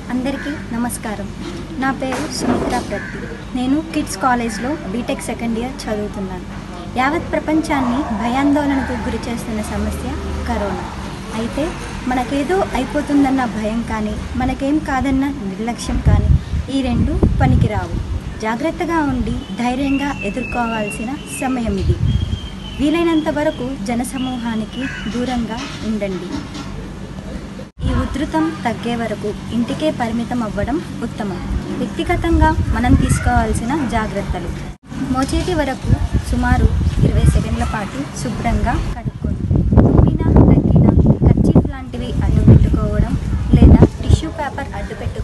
అందరికీ నమస్కారం నా పేరు సుమిత్ర ప్రతి నేను కిడ్స్ కాలేజ్లో బీటెక్ సెకండ్ ఇయర్ చదువుతున్నాను యావత్ ప్రపంచాన్ని భయాందోళనకు గురి చేస్తున్న సమస్య కరోనా అయితే మనకేదో అయిపోతుందన్న భయం కానీ మనకేం కాదన్న నిర్లక్ష్యం కానీ ఈ రెండు పనికిరావు జాగ్రత్తగా ఉండి ధైర్యంగా ఎదుర్కోవాల్సిన సమయం ఇది వీలైనంత వరకు జనసమూహానికి దూరంగా ఉండండి ఈ ఉధృతం తగ్గే వరకు ఇంటికే పరిమితం అవ్వడం ఉత్తమం వ్యక్తిగతంగా మనం తీసుకోవాల్సిన జాగ్రత్తలు మోచేతి వరకు సుమారు ఇరవై సెకండ్ల పాటు శుభ్రంగా కడుక్కోండి తుమ్మిన దగ్గిన కర్చీఫ్ లాంటివి అడ్డు పెట్టుకోవడం లేదా టిష్యూ పేపర్ అడ్డు పెట్టుకోవడం